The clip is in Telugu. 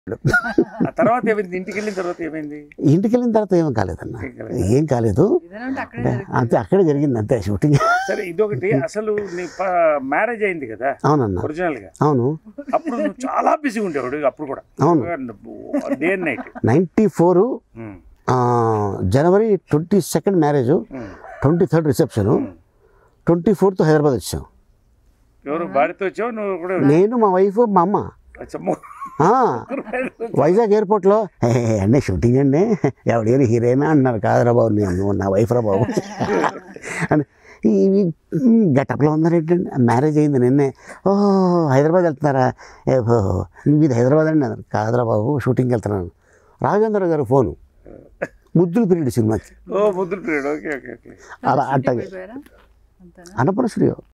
ఆ తర్వాత ఏమైంది ఇంటికి వెళ్ళిన తర్వాత ఏమైంది ఇంటికి వెళ్ళిన తర్వాత ఏం కాలేదన్న ఏం కాలేదు. ఏం కాలేదు ఏదైనా ఉంటే అక్కడే అంటే జరుగుతుంది. అంతే అక్కడే జరిగింది అంతే షూటింగ్ సరే ఇదొకటి అసలు నీ మ్యారేజ్ అయింది కదా అవునన్న ఒరిజినల్ గా అవును అప్పుడు నువ్వు చాలా బిజీ ఉండేవాడు అప్పుడు కూడా అవును day and night ninety four జనవరి twenty second marriage twenty third reception twenty fourth Hyderabad వచ్చాం ఎవరు భార్యతో వచ్చావు నువ్వు కూడా నేను మా వైఫ్ మా అమ్మ అచ్చా, ము- ఆ, వైజాగ్ ఎయిర్పోర్ట్లో "ఏ, అండి షూటింగ్ అండి ఎవడేరు హీరోయినా అంటున్నారు కాదురా బాబు నేను నా వైఫ్ రా బాబు అని ఈ గెటప్లో ఉన్నారు ఏంటండి మ్యారేజ్ అయింది నిన్నే ఓ హైదరాబాద్ వెళ్తున్నారా ఏ ఓ, నువ్వు ఇది హైదరాబాద్ అండి అన్నారు కాదురా బాబు షూటింగ్కి వెళ్తున్నాను రాఘవేంద్ర గారు ఫోను ముద్దుల పీరియడ్ సినిమాకి ఓ ముద్దులు పీరియడ్ ఓకే ఓకే ఓకే అలా షూటింగ్ అట్టగే వెళ్ళిపోయారా? అంతేనా? అన్నపూర్ణ స్టూడియో